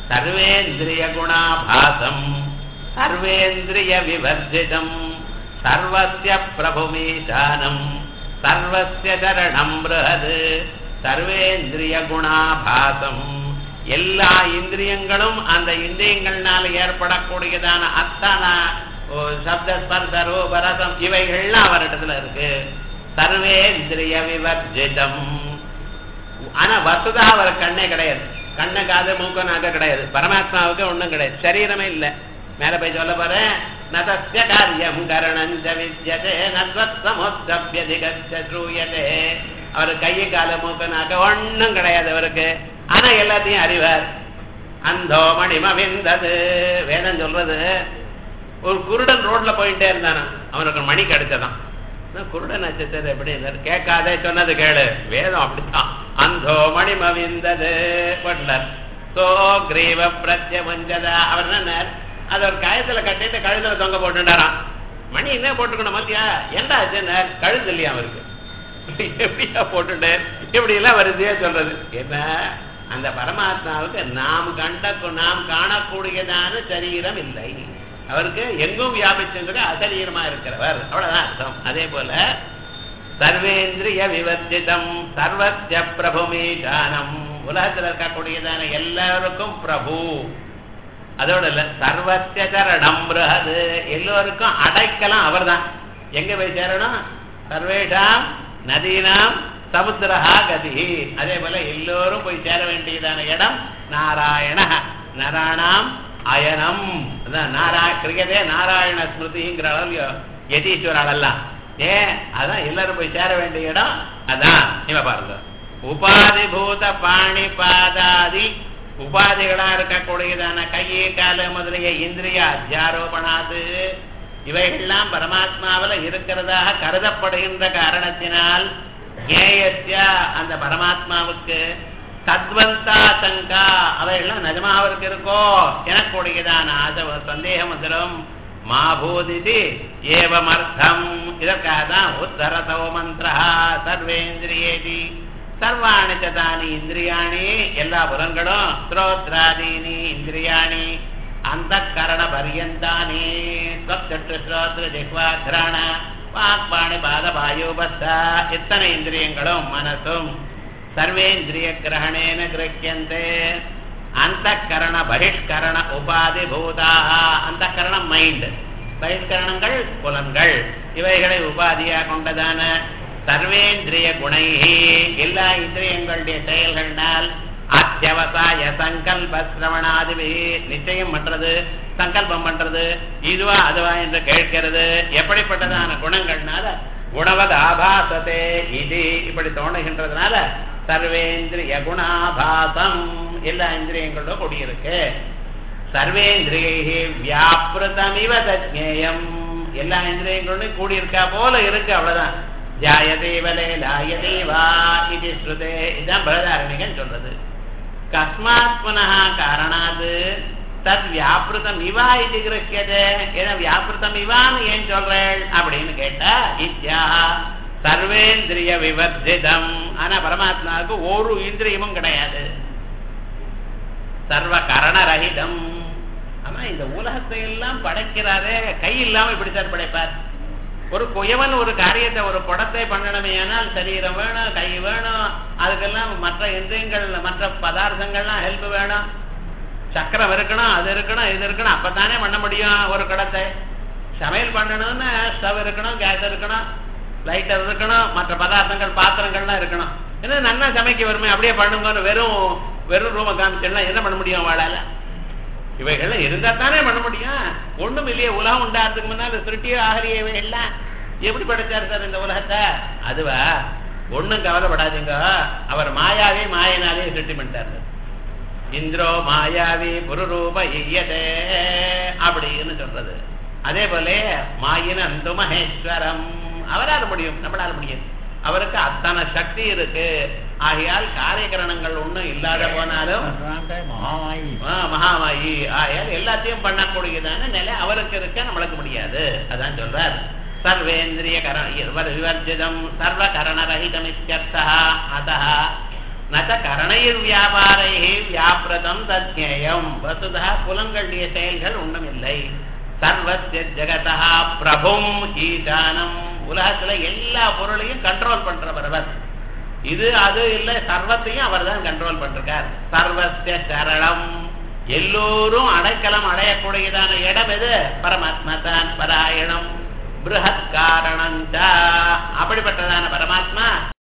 சர்வேந்திரிய குணாபாசம் சர்வேந்திரிய விவர்ஜிதம் சர்வஸ்ய பிரபுமீசானம் சர்வஸ்ய சரணம் பிருஹது சர்வேந்திரிய குணாபாசம் எல்லா இந்திரியங்களும் அந்த இந்திரியங்கள்னால ஏற்படக்கூடியதான அத்தனை ஓ, சப்த ஸ்பர்ச ரூப ரசம் இவைகள்லாம் அவரிடத்துல இருக்கு சர்வேந்திரிய விவர்ஜிதம் ஆனா வசுதா அவர் கண்ணே கிடையாது கண்ணு காது மூக்கு நாக்க கிடையாது பரமாத்மாவுக்கு ஒண்ணும் கிடையாது சரீரமே இல்ல மேல போய் சொல்ல போறேன் நதஸ்ய காரியம் கரணஞ்ச வித்யதே நத்வத்சமோத்தபியதிகச்ச ஸ்ரூயதே அவர் கையை கால மூக்கு நாக்க ஒண்ணும் கிடையாது அவருக்கு ஆனா எல்லாத்தையும் அறிவார் அந்தோ மணிமவிந்தது வேதம் சொல்றது ஒரு குருடன் ரோட்ல போயிட்டே இருந்தானா அவனுக்கு ஒரு மணி கிடைச்சதான் நான் குருடன் நட்சத்திரம் எப்படி இருந்தாரு கேட்காதே சொன்னது கேளு வேதம் அப்படித்தான் அந்தோ மணிமவிந்தது பட்லர் சோ கிரீவ பிரத்யமுஞ்சதா அவர் என்ன அது ஒரு காயத்துல கட்டிட்டு கழுத்துல தொங்க போட்டுட்டாராம் மணி என்ன போட்டுக்கணும் மத்தியா என்ன ஆச்சுன்னு கழுத்து இல்லையா அவருக்கு எப்படியா போட்டுட்டேன் இப்படி எல்லாம் வருதே சொல்றது என்ன அந்த பரமாத்மாவுக்கு நாம் கண்ட நாம் காணக்கூடியதான சரீரம் இல்லை அவருக்கு எங்கும் வியாபிச்சுங்கிற அசரீரமா இருக்கிறவர் அவ்வளவுதான் அர்த்தம் அதே போல சர்வேந்திரிய விவர்ஜிதம் சர்வஸ்ய பிரபுமீதானம் உலகத்தில் இருக்கக்கூடியதான எல்லாருக்கும் பிரபு அதோட இல்ல சர்வஸ்ய சரணம் பிருஹது எல்லோருக்கும் அடைக்கலாம் அவர்தான் எங்க போய் சேரணும் சர்வேஷாம் நதீனாம் சமுத்திரஹா கதி அதே போல எல்லோரும் போய் சேர வேண்டியதான இடம் நாராயண நராணாம் அயனம் அதான் நாரா கிரியதே நாராயண ஸ்மிருதிங்கிற அளவு யதீஸ்வரால் எல்லாம் ஏன் அதான் எல்லாரும் போய் சேர வேண்டிய இடம் அதான் இவ பாருங்க உபாதி பூத பாணி பாதாதி உபாதிகளா இருக்கக்கூடியதான கையே கால முதலிய இந்திரிய அத்தியாரோபணாது இவைகள்லாம் பரமாத்மாவில் இருக்கிறதாக கருதப்படுகின்ற காரணத்தினால் ஜேயஸ்ய அந்த பரமாத்மாவுக்கு தத்வந்தா சங்கா அவையெல்லாம் நிஜமாக அவருக்கு இருக்கோ எனக்கூடியதான ஆசை சந்தேகம் வந்துடும் மாபூதிதி ஏவமர்த்தம் இதற்காக தான் உத்தரதோ மந்திர சர்வேந்திரியேதி சர்வாணி சதானி இந்திரியாணி எல்லா புலன்களும் ஸ்ரோத்ராதீனி இந்திரியாணி அந்த கரண பரியந்தானி ஸ்வச்சற்று ஸ்ரோத்ர ஜிஹ்வாக்ராண வாக்பாணி பாத வாயுபஸ்தா இத்தனை இந்திரியங்களும் மனசும் சர்வேந்திரிய கிரகணேன கிரக்கியந்தே அந்த கரண பகிஷ்கரண உபாதி பூதாக அந்த கரணம் மைண்ட் பகிஷ்கரணங்கள் புலன்கள் இவைகளை உபாதியா கொண்டதான சர்வேந்திரிய குணை எல்லா இந்திரியங்களுடைய செயல்கள்னால் அத்தியவசாய சங்கல்ப சிரவணாதிபி நிச்சயம் பண்றது சங்கல்பம் பண்றது இதுவா அதுவா என்று கேட்கிறது எப்படிப்பட்டதான குணங்கள்னால குணவத் ஆபாசத்தே இது இப்படி தோணுகின்றதுனால சர்வேந்திரிய குணாபாசம் எல்லா இந்திரியங்களோட கூடியிருக்கு சர்வேந்திரியை வியாபிருதமிவ தஜ்ஞேயம் எல்லா இந்திரியங்களோடும் கூடியிருக்கா போல இருக்கு அவ்வளவுதான் ஜாயதேவலே லாயதேவா இது ஸ்ருதே இதுதான் பிரதாரணிகன் சொல்றது கஸ்மாத் புனः காரணாது தத் வியாபிருதம் இவா இது கிரக்கியதே ஏன்னா வியாபிருதம் இவான்னு ஏன் சொல்றேன் அப்படின்னு கேட்டா இத்யா சர்வேந்திரிய விவர்ஜிதம் ஆனா பரமாத்மாவுக்கு ஒரு இந்திரியமும் கிடையாது சர்வ கரணரகிதம் ஆமா இந்த உலகத்தை எல்லாம் படைக்கிறாரே கை இல்லாம இப்படி சார் படைப்பார் ஒரு குயவன் ஒரு காரியத்தை ஒரு குடத்தை பண்ணணுமே ஆனால் சரீரம் வேணும் கை வேணும் அதுக்கெல்லாம் மற்ற இந்திரியங்கள் மற்ற பதார்த்தங்கள்லாம் ஹெல்ப் வேணும் சக்கரம் இருக்கணும் அது இருக்கணும் இது இருக்கணும் அப்பதானே பண்ண முடியும் ஒரு குடத்தை சமையல் பண்ணணும்னு ஸ்டவ் இருக்கணும் கேஸ் இருக்கணும் லைட்டர் இருக்கணும் மற்ற பதார்த்தங்கள் பாத்திரங்கள்லாம் இருக்கணும் என்ன நன்னா சமைக்க வருமே அப்படியே பண்ணுங்கன்னு வெறும் வெறும் ரூம காமிச்செல்லாம் என்ன பண்ண முடியும் வாழால இவைகள்லாம் இருந்தா தானே பண்ண முடியும் ஒண்ணும் இல்லையே உலகம் உண்டாகிறதுக்கு முன்னால சுருட்டியோ ஆகலையே இவைகள்லாம் எப்படி படைச்சார் சார் இந்த உலகத்தை அதுவா ஒண்ணும் கவலைப்படாதீங்க அவர் மாயாவே மாயனாவே சுருட்டி பண்ணிட்டாரு இந்திரோ மாயாவி புருரூப ஈயதே அப்படின்னு சொல்றது அதே போல மாயின அந்து மகேஸ்வரம் அவரால் முடியும் நம்மளால முடியும் அவருக்கு அத்தனை சக்தி இருக்கு ஆகையால் காரியகரணங்கள் ஒண்ணும் இல்லாத போனாலும் மகாமாயி ஆ, மகாமாயி ஆகையால் எல்லாத்தையும் பண்ணக்கூடியதான நிலை அவருக்கு இருக்க நம்மளுக்கு முடியாது அதான் சொல்றார் சர்வேந்திரிய கரண விவர்ஜிதம் சர்வ கரணரகிதம் இத்தியர்த்தா அத நச்ச கரணையில் வியாபாரை வியாபிரதம் தத்யம் வசுதா புலங்களுடைய செயல்கள் ஒன்றும் இல்லை சர்வசிய ஜெகதா பிரபும் ஈசானம் உலகத்துல எல்லா பொருளையும் கண்ட்ரோல் பண்றவர் அவர் இது அது இல்ல சர்வத்தையும் அவர் தான் கண்ட்ரோல் பண்றார் சர்வசிய சரணம் எல்லோரும் அடைக்கலம் அடையக்கூடியதான இடம் எது பரமாத்மா தான் பராயணம் பிருஹத் காரணம் அப்படிப்பட்டதான பரமாத்மா